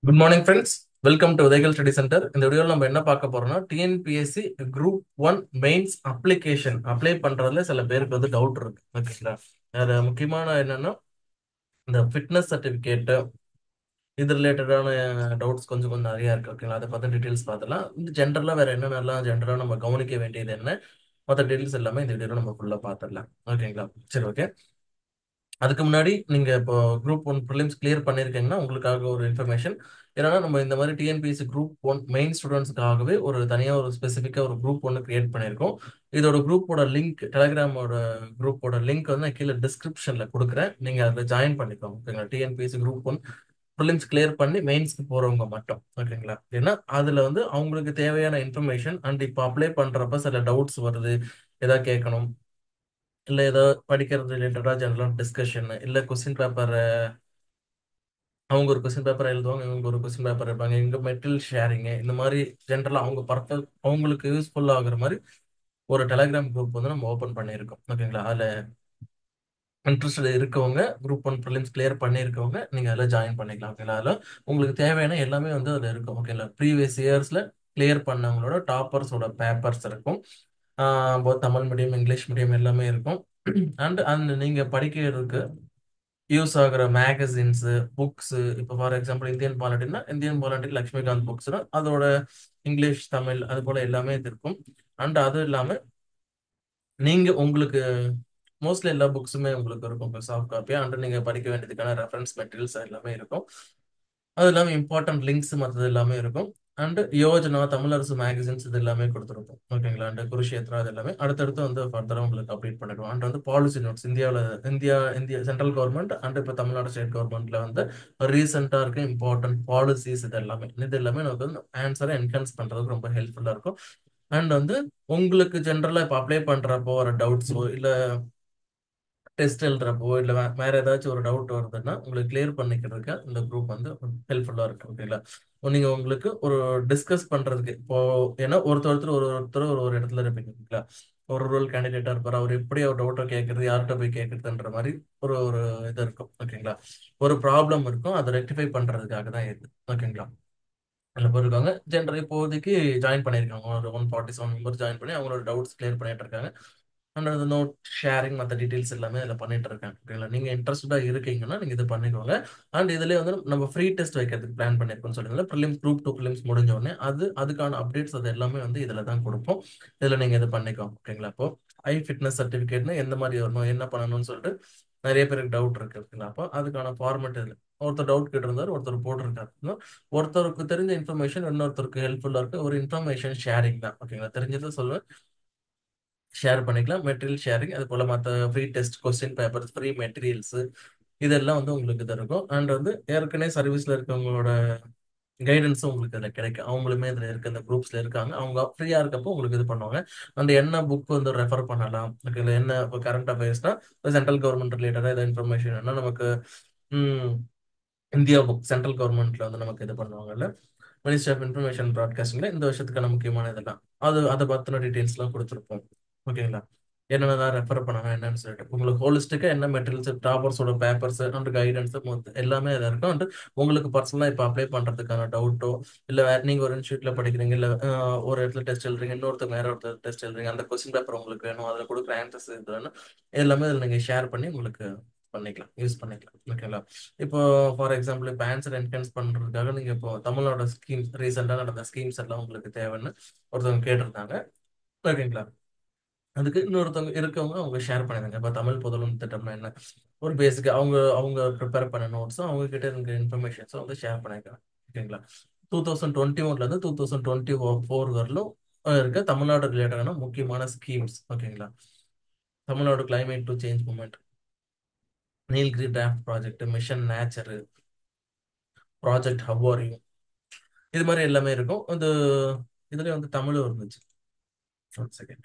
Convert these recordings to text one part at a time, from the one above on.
good morning friends welcome to Udhayakal study centre இந்த வீடியோவில் நம்ம என்ன பார்க்க போறோம்னா TNPSC group one mains application apply பண்றதுல சில பேருக்கு வந்து டவுட் இருக்கு ஓகேங்களா அது முக்கியமான என்னன்னா இந்த ஃபிட்னஸ் சர்டிஃபிகேட் இது ரிலேட்டடான டவுட்ஸ் கொஞ்சம் கொஞ்சம் நிறைய இருக்கு ஓகேங்களா அதை பத்தி டீடைல்ஸ் பார்த்தலாம் இந்த ஜென்ரலா வேற என்னென்னலாம் ஜென்ரலா நம்ம கவனிக்க வேண்டியது என்ன மற்ற டீடைல்ஸ் எல்லாமே இந்த வீடியோவில் நம்ம ஃபுல்லா பார்த்துடலாம் ஓகேங்களா சரி ஓகே அதுக்கு முன்னாடி நீங்க இப்போ குரூப் ஒன் ப்ரிலிம்ஸ் கிளியர் பண்ணிருக்கீங்கன்னா உங்களுக்காக ஒரு இன்ஃபர்மேஷன் ஏன்னா நம்ம இந்த மாதிரி டிஎன்பிஎஸ்சி குரூப் ஒன் மெயின் ஸ்டூடெண்ட்ஸ்க்காகவே ஒரு தனியா ஒரு ஸ்பெசிஃபிக்கா ஒரு குரூப் ஒன்று கிரியேட் பண்ணியிருக்கோம் இதோட குரூப்போட லிங்க் டெலிகிராமோட குரூப்போட லிங்க் வந்து நான் கீழே டிஸ்கிரிப்ஷன்ல கொடுக்குறேன் நீங்க அதில் ஜாயின் பண்ணிக்கோங்க ஓகேங்களா TNPSC group one prelims clear பண்ணி மெயின்ஸ்க்கு போறவங்க மட்டும் ஓகேங்களா ஏன்னா அதுல வந்து அவங்களுக்கு தேவையான இன்ஃபர்மேஷன் அண்ட் இப்போ அப்ளை பண்றப்ப சில டவுட்ஸ் வருது ஏதாவது கேட்கணும் இல்ல ஏதோ படிக்கிறது ரிலேட்டடா ஜெனரல் டிஸ்கஷன் இல்ல கொஸ்டின் பேப்பர் அவங்க ஒரு கொஸ்டின் பேப்பர் எழுதுவாங்க இவங்க ஒரு கொஸ்டின் பேப்பர் எடுப்பாங்க இங்க மெட்டீரியல் ஷேரிங் இந்த மாதிரி ஜென்ரலா அவங்க பர்பஸ் அவங்களுக்கு யூஸ்ஃபுல் ஆகுற மாதிரி ஒரு டெலிகிராம் குரூப் வந்து நம்ம ஓபன் பண்ணியிருக்கோம் ஓகேங்களா அதுல இன்ட்ரெஸ்டட் இருக்கவங்க குரூப் ஒன் ப்ரிலிம்ஸ் கிளியர் பண்ணியிருக்கவங்க நீங்க அதில் ஜாயின் பண்ணிக்கலாம் ஓகேங்களா அதில் உங்களுக்கு தேவையான எல்லாமே வந்து அதில் இருக்கும் ஓகேங்களா ப்ரீவியஸ் இயர்ஸ்ல கிளியர் பண்ணவங்களோட டாப்பர்ஸோட பேப்பர்ஸ் இருக்கும் both Tamil medium English medium எல்லாமே இருக்கும் அண்ட் அந்த நீங்க படிக்கிறதுக்கு யூஸ் ஆகுற மேகசின்ஸ் புக்ஸ் இப்போ ஃபார் எக்ஸாம்பிள் இந்தியன் பாலிட்டின்னா இந்தியன் பாலிட்டி லக்ஷ்மிகாந்த் புக்ஸ்னா அதோட இங்கிலீஷ் தமிழ் அது போல எல்லாமே இது இருக்கும் அண்ட் அதுவும் இல்லாம நீங்க உங்களுக்கு மோஸ்ட்லி எல்லா புக்ஸுமே உங்களுக்கு இருக்கும் சாஃப்ட் காப்பியா அண்ட் நீங்க படிக்க வேண்டியதுக்கான ரெஃபரன்ஸ் மெட்டீரியல்ஸ் எல்லாமே இருக்கும் அது இல்லாமல் இம்பார்ட்டன்ட் லிங்க்ஸ் மற்றது எல்லாமே இருக்கும் அண்ட் யோஜனா தமிழரசு மேகசின்ஸ் இது எல்லாமே கொடுத்துருப்போம் ஓகேங்களா அண்ட் குருஷேத்ரா இது எல்லாமே அடுத்தடுத்து வந்து ஃபர்தராக உங்களுக்கு அப்டேட் பண்ணிடுவோம் அண்ட் வந்து பாலிசி நோட்ஸ் இந்தியாவில் India India central government and இப்போ தமிழ்நாடு ஸ்டேட் கவர்மெண்ட்ல வந்து ரீசெண்டாக இருக்க இம்பார்ட்டன்ட் பாலிசிஸ் இது எல்லாமே இது எல்லாமே நமக்கு வந்து ஆன்சரை என்ஹான்ஸ் பண்ணுறதுக்கு ரொம்ப ஹெல்ப்ஃபுல்லாக இருக்கும் அண்ட் வந்து உங்களுக்கு ஜென்ரலாக இப்போ அப்ளை பண்ணுறப்போ வர டவுட்ஸோ இல்லை டெஸ்ட் எழுதுறப்போ இல்லை வேற ஏதாச்சும் ஒரு டவுட் வருதுன்னா உங்களுக்கு கிளியர் பண்ணிக்கிறதுக்கு இந்த குரூப் வந்து ஹெல்ப்ஃபுல்லா இருக்கு ஓகேங்களா நீங்க உங்களுக்கு ஒரு டிஸ்கஸ் பண்றதுக்கு இப்போ ஏன்னா ஒருத்தர் ஒருத்தர் ஒரு ஒருத்தர் ஒரு ஒரு இடத்துல இருப்பீங்க ஓகேங்களா ஒரு ரூல் கேண்டிடேட்டா இருப்பார் அவர் எப்படி ஒரு டவுட்டை கேட்கறது யார்கிட்ட போய் கேட்கறதுன்ற மாதிரி ஒரு ஒரு இது இருக்கும் ஓகேங்களா ஒரு ப்ராப்ளம் இருக்கும் அதை ரெக்டிஃபை பண்றதுக்காக தான் இது ஓகேங்களா அதில் பேர் இருக்காங்க ஜென்ரல் இப்போதைக்கு ஜாயின் பண்ணியிருக்காங்க ஒரு one forty seven member join பண்ணி அவங்களோட டவுட்ஸ் கிளியர் பண்ணிட்டு இருக்காங்க அண்ட் அந்த நோட் ஷேரிங் மற்ற டீட்டெயில்ஸ் எல்லாமே அதில் பண்ணிட்டு இருக்காங்க ஓகேங்களா நீங்கள் இன்ட்ரெஸ்டடாக இருக்கீங்கன்னா நீங்கள் இது பண்ணிக்கோங்க அண்ட் இதுலேயே வந்து நம்ம ஃப்ரீ டெஸ்ட் வைக்கிறதுக்கு பிளான் பண்ணியிருக்கோம்னு சொல்லுங்க ப்ரிலிம்ஸ் குரூப் டூ ப்ரிலிம்ஸ் முடிஞ்ச உடனே அது அதுக்கான அப்டேட்ஸ் அது எல்லாமே வந்து இதில் தான் கொடுப்போம் இதில் நீங்கள் இது பண்ணிக்கோங்க ஓகேங்களா அப்போ ஐ ஃபிட்னஸ் சர்டிஃபிகேட்னா எந்த மாதிரி வரணும் என்ன பண்ணணும்னு சொல்லிட்டு நிறைய பேருக்கு டவுட் இருக்கு ஓகேங்களா அப்போ அதுக்கான ஃபார்மெட் இதில் ஒருத்தர் டவுட் கேட்டிருந்தார் ஒருத்தர் போட்டிருக்காரு ஒருத்தருக்கு தெரிஞ்ச இன்ஃபர்மேஷன் இன்னொருத்தருக்கு ஹெல்ப்ஃபுல்லாக இருக்கு ஒரு இன்ஃபர்மேஷன் ஷேரிங் தான் ஓகேங்களா தெரிஞ்சதை சொல்லுவேன் ஷேர் பண்ணிக்கலாம் மெட்டீரியல் ஷேரிங் அது போல மற்ற free test question papers free materials இதெல்லாம் வந்து உங்களுக்கு இது இருக்கும் அண்ட் வந்து ஏற்கனவே சர்வீஸ்ல இருக்கவங்களோட கைடன்ஸும் உங்களுக்கு இதில் கிடைக்கும் அவங்களுமே இதில் இருக்க இந்த குரூப்ஸ்ல இருக்காங்க அவங்க ஃப்ரீயா இருக்கப்போ உங்களுக்கு இது பண்ணுவாங்க அந்த என்ன புக் வந்து ரெஃபர் பண்ணலாம் இல்லை என்ன இப்போ கரண்ட் அஃபேர்ஸ்னா சென்ட்ரல் கவர்மெண்ட் ரிலேட்டடாக ஏதாவது இன்ஃபர்மேஷன் என்ன நமக்கு இந்தியா புக் சென்ட்ரல் கவர்மெண்ட்ல வந்து நமக்கு இது பண்ணுவாங்கல்ல மினிஸ்டர் ஆஃப் இன்ஃபர்மேஷன் ப்ராட்காஸ்டிங்ல இந்த வருஷத்துக்கான முக்கியமான இதெல்லாம் அது அதை பத்தின டீட்டெயில்ஸ்லாம் கொடுத்துருப்போம் ஓகேங்களா என்னென்னதான் ரெஃபர் பண்ணணும் என்னன்னு சொல்லிட்டு உங்களுக்கு ஹோலிஸ்டிக்கா என்ன மெட்டீரியல்ஸ் டாப்பர்ஸோட பேப்பர்ஸ் அண்ட் கைடன்ஸ் எல்லாமே இதில் இருக்கும் அண்ட் உங்களுக்கு பர்சனலாக இப்போ அப்ளை பண்றதுக்கான டவுட்டோ இல்லை வேற நீங்க ஒரு இன்ஸ்டியூட்ல படிக்கிறீங்க இல்லை ஒரு இடத்துல டெஸ்ட் எழுதுறீங்க இன்னொருத்தர் வேற ஒருத்தர் டெஸ்ட் எழுதுறீங்க அந்த கொஸ்டின் பேப்பர் உங்களுக்கு வேணும் அதில் கொடுக்குற ஆன்சர்ஸ் இது வேணும் எல்லாமே இதில் நீங்கள் ஷேர் பண்ணி உங்களுக்கு பண்ணிக்கலாம் யூஸ் பண்ணிக்கலாம் ஓகேங்களா இப்போ ஃபார் எக்ஸாம்பிள் இப்போ ஆன்சர் என்ஹான்ஸ் பண்றதுக்காக நீங்க இப்போ தமிழோட ஸ்கீம்ஸ் ரீசெண்டாக நடந்த ஸ்கீம்ஸ் எல்லாம் உங்களுக்கு தேவைன்னு ஒருத்தவங்க கேட்டிருந்தாங்க ஓகேங்களா அதுக்கு இன்னொருத்தவங்க இருக்கவங்க அவங்க ஷேர் பண்ணிருங்க இப்போ தமிழ் புதலும் திட்டம்னா என்ன ஒரு பேசிக் அவங்க அவங்க ப்ரிப்பேர் பண்ண நோட்ஸும் அவங்க கிட்ட இருக்க இன்ஃபர்மேஷன்ஸும் வந்து ஷேர் பண்ணிருக்காங்க ஓகேங்களா டூ தௌசண்ட் டுவெண்ட்டி ஒன்ல இருந்து டூ தௌசண்ட் டுவெண்ட்டி ஃபோர் வரலும் இருக்க தமிழ்நாடு ரிலேட்டடான முக்கியமான ஸ்கீம்ஸ் ஓகேங்களா Tamil Nadu climate to change moment Nilgiri draft project mission nature project ஹவ்வாரியும் இது மாதிரி எல்லாமே இருக்கும் இந்த இதுல வந்து தமிழும் இருந்துச்சு ஒன் செகண்ட்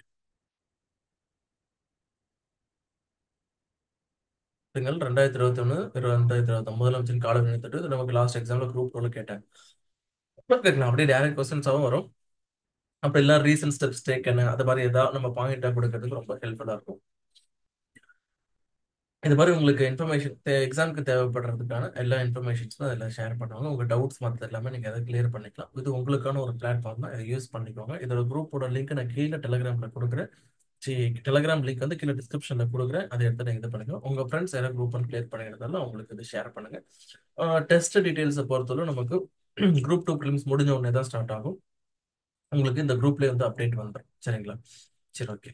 நீங்கள் ரெண்டாயிரத்தி இருபத்தி ஒன்று ரெண்டாயிரத்தி இருபத்தி முதலமைச்சர் கால நிறுத்திட்டு இது நமக்கு லாஸ்ட் எக்ஸாம்ல குரூப் ரோல கேட்டாங்க கேட்கலாம் அப்படியே டேரக்ட் கொஸ்டின்ஸாகவும் வரும் அப்ப எல்லாம் ரீசன்ட் ஸ்டெப்ஸ் டேக்கன் அது மாதிரி ஏதாவது நம்ம பாயிண்டா கொடுக்கறதுக்கு ரொம்ப ஹெல்ப்ஃபுல்லா இருக்கும் இது மாதிரி உங்களுக்கு இன்ஃபர்மேஷன் எக்ஸாமுக்கு தேவைப்படுறதுக்கான எல்லா இன்ஃபர்மேஷன்ஸும் அதில் ஷேர் பண்ணுவாங்க உங்கள் டவுட்ஸ் மற்ற எல்லாமே நீங்கள் அதை கிளியர் பண்ணிக்கலாம் இது உங்களுக்கான ஒரு பிளாட்ஃபார்ம் தான் இதை யூஸ் பண்ணிக்கோங்க இதோட குரூப்போட லிங்க் நான் கீழே டெலிகிராமில் கொடுக்குறேன் சி டெலிகிராம் லிங்க் வந்து கீழே டிஸ்கிரிப்ஷனில் கொடுக்குறேன் அதை எடுத்து நீங்கள் இது பண்ணுங்க உங்கள் ஃப்ரெண்ட்ஸ் யாராவது குரூப் ஒன் கிளியர் பண்ணியிருந்தாலும் அவங்களுக்கு இது ஷேர் பண்ணுங்க டெஸ்ட் டீட்டெயில்ஸை பொறுத்தவரை நமக்கு குரூப் டூ ஃபிலிம்ஸ் முடிஞ்ச உடனே தான் ஸ்டார்ட் ஆகும் உங்களுக்கு இந்த குரூப்லேயே வந்து அப்டேட் வந்துடும் சரிங்களா சரி ஓகே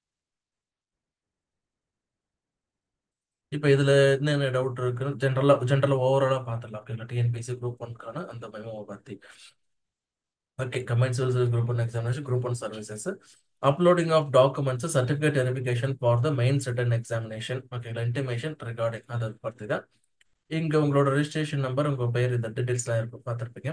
இப்போ இதுல என்னென்ன டவுட் இருக்குன்னு ஜென்ரலா ஜென்ரலா ஓவராலா பார்த்துடலாம் ஓகேங்களா டிஎன்பிசி குரூப் ஒன்க்கான அந்த மெமோ பத்தி okay combined civil group one examination group one services uploading of documents certificate verification for the main written examination ஓகேங்களா இன்டிமேஷன் ரிகார்டிங் அதை பற்றி தான் இங்க உங்களோட ரெஜிஸ்ட்ரேஷன் நம்பர் உங்க பேர் இந்த டீடைல்ஸ்லாம் இருக்கும் பார்த்துருப்பீங்க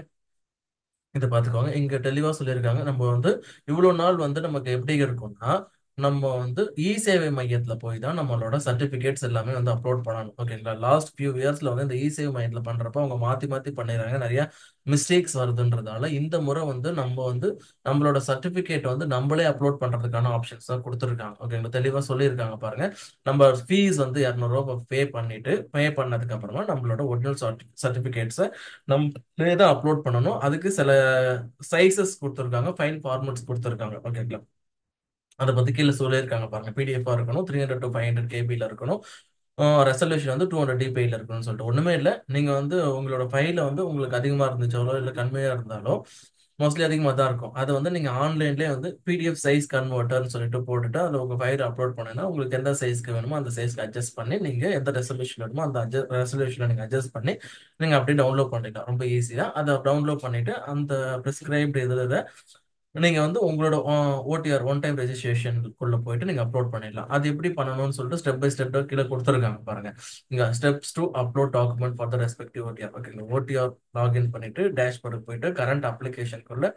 இதை பார்த்துக்கோங்க இங்க தெளிவா சொல்லியிருக்காங்க நம்ம வந்து இவ்வளவு நாள் வந்து நமக்கு எப்படி இருக்கும்னா நம்ம வந்து இ சேவை மையத்துல போய் தான் நம்மளோட சர்டிபிகேட்ஸ் எல்லாமே வந்து அப்லோட் பண்ணணும் ஓகேங்களா லாஸ்ட் ஃபியூ இயர்ஸ்ல வந்து இந்த இ சேவை மையத்துல பண்றப்ப அவங்க மாத்தி மாத்தி பண்ணிடுறாங்க நிறைய மிஸ்டேக்ஸ் வருதுன்றதால இந்த முறை வந்து நம்ம வந்து நம்மளோட சர்டிபிகேட் வந்து நம்மளே அப்லோட் பண்றதுக்கான ஆப்ஷன்ஸ் தான் கொடுத்துருக்காங்க ஓகேங்களா தெளிவா சொல்லியிருக்காங்க பாருங்க நம்ம ஃபீஸ் வந்து இரநூறுவா பே பண்ணிட்டு பே பண்ணதுக்கு அப்புறமா நம்மளோட ஒரிஜினல் சர்டிபிகேட்ஸை நம்மளே தான் அப்லோட் பண்ணணும் அதுக்கு சில சைசஸ் கொடுத்துருக்காங்க ஃபைல் ஃபார்மட்ஸ் கொடுத்துருக்காங்க ஓகேங்களா அதை பத்தி கீழே சொல்லியிருக்காங்க பாருங்க பிடிஎஃபா இருக்கணும் three hundred to five hundred கேபியில் இருக்கணும் ரெசல்யூஷன் வந்து டூ ஹண்ட்ரட் டிபியில் இருக்கணும்னு சொல்லிட்டு ஒண்ணுமே இல்லை நீங்க வந்து உங்களோட ஃபைல வந்து உங்களுக்கு அதிகமா இருந்துச்சாலோ இல்லை கம்மியா இருந்தாலோ மோஸ்ட்லி அதிகமாக தான் இருக்கும் அதை வந்து நீங்க ஆன்லைன்லேயே வந்து பிடிஎஃப் சைஸ் கன்வெர்ட்டர்னு சொல்லிட்டு போட்டுட்டு அதில் உங்க ஃபைல் அப்லோட் பண்ணீங்கன்னா உங்களுக்கு எந்த சைஸ்க்கு வேணுமோ அந்த சைஸ்க்கு அட்ஜஸ்ட் பண்ணி நீங்க எந்த ரெசல்யூஷன் வேணுமோ அந்த ரெசல்யூஷனை நீங்க அட்ஜஸ்ட் பண்ணி நீங்க அப்படியே டவுன்லோட் பண்ணிக்கலாம் ரொம்ப ஈஸியா அதை டவுன்லோட் பண்ணிட்டு அந்த ப்ரிஸ்கிரைப்டு இதில் நீங்க வந்து உங்களோட ஓடிஆர் ஒன் டைம் ரெஜிஸ்ட்ரேஷனுக்குள்ள போயிட்டு நீங்க அப்லோட் பண்ணிடலாம் அது எப்படி பண்ணணும்னு சொல்லிட்டு ஸ்டெப் பை ஸ்டெப் கீழே கொடுத்துருக்காங்க பாருங்க இங்க steps to upload document for the respective OTR ஓகேங்களா ஓடிஆர் லாகின் பண்ணிட்டு டேஷ்போர்டுக்கு போயிட்டு கரண்ட் அப்ளிகேஷனுக்குள்ள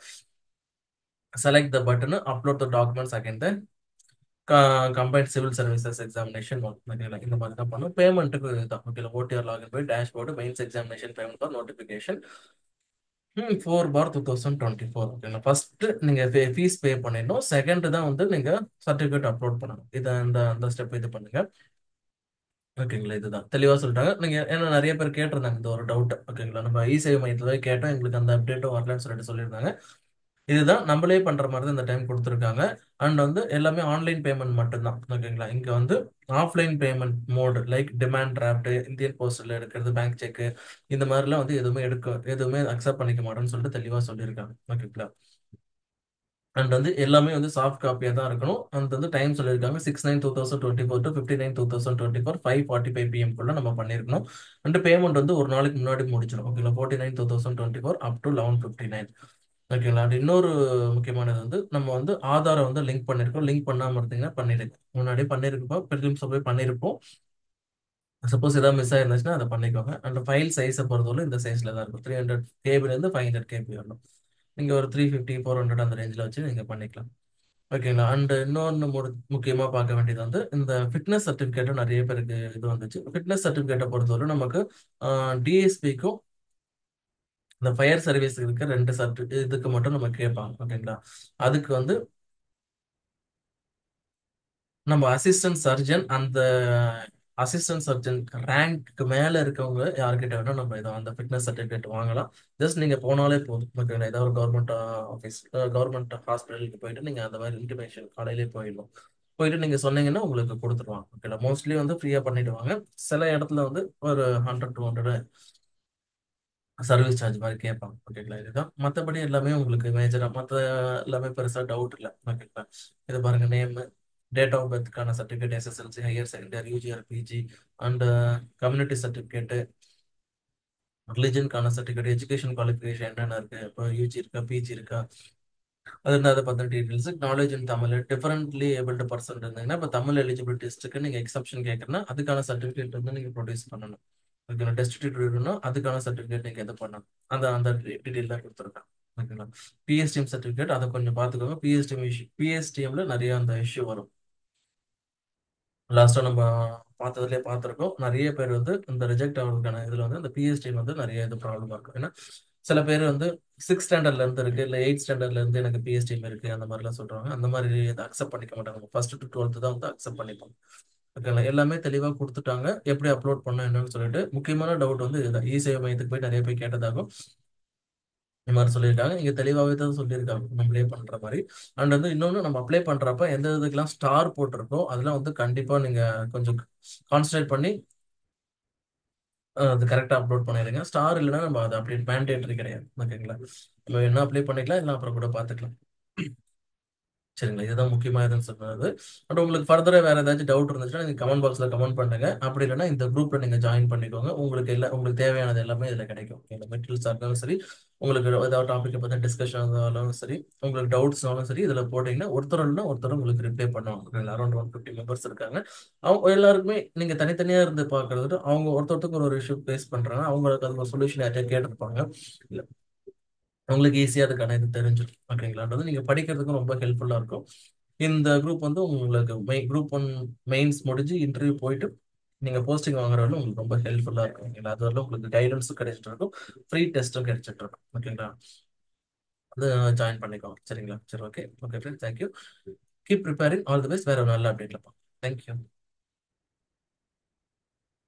select the button upload the documents again the combined civil services examination ஓகேங்களா இந்த மாதிரி தான் பண்ணும் பேமெண்ட்டுக்கு இதுதான் ஓகேங்களா ஓடிஆர் லாகின் போய் dashboard mains examination payment for notification four bar two thousand twenty four ஓகேங்களா ஃபர்ஸ்ட் நீங்க ஃபீஸ் பே பண்ணிடணும் செகண்ட் தான் வந்து நீங்க சர்டிஃபிகேட் அப்லோட் பண்ணணும் இதை அந்த அந்த ஸ்டெப் இது பண்ணுங்க ஓகேங்களா இதுதான் தெளிவா சொல்லிட்டாங்க நீங்க ஏன்னா நிறைய பேர் கேட்டிருந்தாங்க இந்த ஒரு டவுட் ஓகேங்களா நம்ம இ சேவை மையத்துல போய் கேட்டோம் எங்களுக்கு அந்த அப்டேட்டும் வரலன்னு சொல்லிட்டு சொல்லியிருந்தாங்க இதுதான் நம்மளே பண்ற மாதிரி தான் இந்த டைம் கொடுத்துருக்காங்க அண்ட் வந்து எல்லாமே ஆன்லைன் பேமெண்ட் மட்டும்தான் ஓகேங்களா இங்க வந்து offline payment mode like demand draft Indian போஸ்ட்ல எடுக்கிறது பேங்க் செக் இந்த மாதிரிலாம் வந்து எதுவுமே எடுக்க எதுவுமே அக்செப்ட் பண்ணிக்க மாட்டோம்னு சொல்லிட்டு தெளிவா சொல்லியிருக்காங்க ஓகேங்களா அண்ட் வந்து எல்லாமே வந்து சாஃப்ட் காப்பியாக தான் இருக்கணும் அந்த வந்து டைம் சொல்லியிருக்காங்க six nine two thousand twenty four to fifty nine two thousand twenty four five forty five PM குள்ள நம்ம பண்ணிருக்கணும் அண்ட் பேமெண்ட் வந்து ஒரு நாளைக்கு முன்னாடி முடிச்சிடும் ஓகேங்களா forty nine two thousand twenty four up to eleven fifty nine ஓகேங்களா அண்ட் இன்னொரு முக்கியமானது வந்து நம்ம வந்து ஆதாரை வந்து லிங்க் பண்ணிருக்கோம் லிங்க் பண்ணாம இருந்தீங்கன்னா பண்ணிருக்கு முன்னாடி பண்ணிருக்கப்போ பிரிலிம்ஸ் போய் பண்ணிருப்போம் சப்போஸ் ஏதாவது மிஸ் ஆயிருந்துச்சுன்னா அதை பண்ணிக்கோங்க அண்ட் ஃபைல் சைஸை பொறுத்தவரை இந்த சைஸ்ல தான் இருக்கும் த்ரீ ஹண்ட்ரட் கேபிலேருந்து ஃபைவ் ஹண்ட்ரட் கேபி வரணும் நீங்க ஒரு த்ரீ ஃபிஃப்டி ஃபோர் ஹண்ட்ரட் அந்த ரேஞ்சில் வச்சு நீங்க பண்ணிக்கலாம் ஓகேங்களா அண்ட் இன்னொன்று முடி முக்கியமா பார்க்க வேண்டியது வந்து இந்த ஃபிட்னஸ் சர்டிஃபிகேட்டும் நிறைய பேருக்கு இது வந்துச்சு ஃபிட்னஸ் சர்டிஃபிகேட்டை பொறுத்தவரை நமக்கு டிஎஸ்பிக்கும் இந்த ஃபயர் சர்வீஸ் இருக்க ரெண்டு சர்டி இதுக்கு மட்டும் நம்ம கேட்பாங்க ஓகேங்களா அதுக்கு வந்து நம்ம அசிஸ்டன்ட் சர்ஜன் அந்த அசிஸ்டன்ட் சர்ஜன் ரேங்க்கு மேல இருக்கவங்க யார்கிட்ட வேணா நம்ம இதை அந்த ஃபிட்னஸ் சர்டிஃபிகேட் வாங்கலாம் ஜஸ்ட் நீங்க போனாலே போதும் ஓகேங்களா ஏதாவது ஒரு கவர்மெண்ட் ஆஃபீஸ் கவர்மெண்ட் ஹாஸ்பிட்டலுக்கு போயிட்டு நீங்க அந்த மாதிரி இன்டிமேஷன் காலையிலே போயிடணும் போயிட்டு நீங்க சொன்னீங்கன்னா உங்களுக்கு கொடுத்துருவாங்க ஓகேங்களா மோஸ்ட்லி வந்து ஃப்ரீயா பண்ணிடுவாங்க சில இடத்துல வந்து ஒரு hundred two hundred service charge மாதிரி கேட்பாங்க ஓகேங்களா இதுதான் மற்றபடி எல்லாமே உங்களுக்கு மேஜரா மற்ற எல்லாமே பெருசா டவுட் இல்லை ஓகேங்களா இது பாருங்க நேம் டேட் ஆஃப் பர்த்க்கான certificate SSLC higher secondary UG or PG and community certificate ரிலிஜனுக்கான சர்டிஃபிகேட் எஜுகேஷன் குவாலிஃபிகேஷன் என்னென்ன இருக்கு இப்போ யூஜி இருக்கா பிஜி இருக்கா அது அதை பத்தின details knowledge in Tamil differently abled person இருந்தீங்கன்னா இப்போ தமிழ் எலிஜிபிள் டெஸ்ட்டுக்கு நீங்க எக்ஸப்ஷன் கேட்கறனா அதுக்கான சர்டிஃபிகேட் வந்து நீங்க ப்ரொடியூஸ் பண்ணணும் ஓகேங்களா டெஸ்ட் டியூட்னா அதுக்கான சர்டிஃபிகேட் நீங்க எது பண்ணணும் அந்த அந்த டீடைல் தான் கொடுத்துருக்கேன் ஓகேங்களா பிஎஸ்டிஎம் சர்டிஃபிகேட் அதை கொஞ்சம் பார்த்துக்கோங்க பிஎஸ்டிஎம் இஷ்யூ பிஎஸ்டிஎம்ல நிறைய அந்த இஷ்யூ வரும் லாஸ்ட்டாக நம்ம பார்த்ததுலேயே பார்த்துருக்கோம் நிறைய பேர் வந்து இந்த ரிஜெக்ட் ஆகிறதுக்கான இதில் வந்து அந்த பிஎஸ்டிஎம் வந்து நிறைய இது ப்ராப்ளமாக இருக்கும் ஏன்னா சில பேர் வந்து சிக்ஸ் ஸ்டாண்டர்ட்ல இருந்து இருக்கு இல்லை எயிட் ஸ்டாண்டர்ட்ல இருந்து எனக்கு பிஎஸ்டிஎம் இருக்கு அந்த மாதிரிலாம் சொல்றாங்க அந்த மாதிரி இதை அக்செப்ட் பண்ணிக்க மாட்டாங்க ஃபர்ஸ்ட் டு டுவெல்த் தான் வந்து அக்செப்ட் பண்ணிப்பாங்க ஓகேங்களா எல்லாமே தெளிவாக கொடுத்துட்டாங்க எப்படி அப்லோட் பண்ண என்னன்னு சொல்லிட்டு முக்கியமான டவுட் வந்து இதுதான் இ சேவை மையத்துக்கு போய் நிறைய பேர் கேட்டதாகும் இந்த மாதிரி சொல்லியிருக்காங்க இங்க தெளிவாகவே தான் சொல்லியிருக்காங்க நம்மளே பண்ற மாதிரி அண்ட் வந்து இன்னொன்று நம்ம அப்ளை பண்றப்ப எந்த இதுக்கெல்லாம் ஸ்டார் போட்டிருக்கோ அதெல்லாம் வந்து கண்டிப்பா நீங்க கொஞ்சம் கான்சன்ட்ரேட் பண்ணி அஹ், அது கரெக்டாக அப்லோட் பண்ணிடுங்க ஸ்டார் இல்லைன்னா நம்ம அது அப்டேட் மேண்டேட்டரி கிடையாது ஓகேங்களா நம்ம என்ன அப்ளை பண்ணிக்கலாம் இல்லை அப்புறம் கூட பார்த்துக்கலாம் சரிங்களா இதுதான் முக்கியமா எதுன்னு சொன்னது அண்ட் உங்களுக்கு ஃபர்தரா வேற ஏதாச்சும் டவுட் இருந்துச்சுன்னா நீங்க கமெண்ட் பாக்ஸ்ல கமெண்ட் பண்ணுங்க அப்படி இல்லைன்னா இந்த குரூப்ல நீங்க ஜாயின் பண்ணிக்கோங்க உங்களுக்கு எல்லா உங்களுக்கு தேவையானது எல்லாமே இதுல கிடைக்கும் இந்த மெட்டீரியல்ஸ் இருந்தாலும் சரி உங்களுக்கு ஏதாவது டாபிக் பத்தி டிஸ்கஷன் இருந்தாலும் சரி உங்களுக்கு டவுட்ஸ்னாலும் சரி இதுல போட்டீங்கன்னா ஒருத்தர் இல்லைன்னா ஒருத்தர் உங்களுக்கு ரிப்ளை பண்ணுவாங்க அரௌண்ட் ஒன் ஃபிஃப்டி மெம்பர்ஸ் இருக்காங்க அவங்க எல்லாருக்குமே நீங்க தனித்தனியா இருந்து பாக்குறது விட அவங்க ஒருத்தருக்கு ஒரு இஷ்யூ ஃபேஸ் பண்றாங்க அவங்களுக்கு அது ஒரு சொல்யூஷன் யார்ட்டே கேட்டிருப்பாங்க இல்ல உங்களுக்கு ஈஸியாக அதுக்கான இது தெரிஞ்சிடும் ஓகேங்களான்றது நீங்கள் படிக்கிறதுக்கும் ரொம்ப ஹெல்ப்ஃபுல்லாக இருக்கும் இந்த குரூப் வந்து உங்களுக்கு மெய் குரூப் ஒன் மெயின்ஸ் முடிஞ்சு இன்டர்வியூ போயிட்டு நீங்கள் போஸ்டிங் வாங்குற வரலும் உங்களுக்கு ரொம்ப ஹெல்ப்ஃபுல்லாக இருக்கும் ஓகேங்களா அது வரலும் உங்களுக்கு கைடன்ஸும் கிடைச்சிட்டு இருக்கும் ஃப்ரீ டெஸ்ட்டும் கிடைச்சிட்டு இருக்கும் ஓகேங்களா அது ஜாயின் பண்ணிக்கோங்க சரிங்களா சரி okay okay friends thank you keep preparing all the best வேற ஒரு நல்ல அப்டேட்ல பார்ப்போம் தேங்க்யூ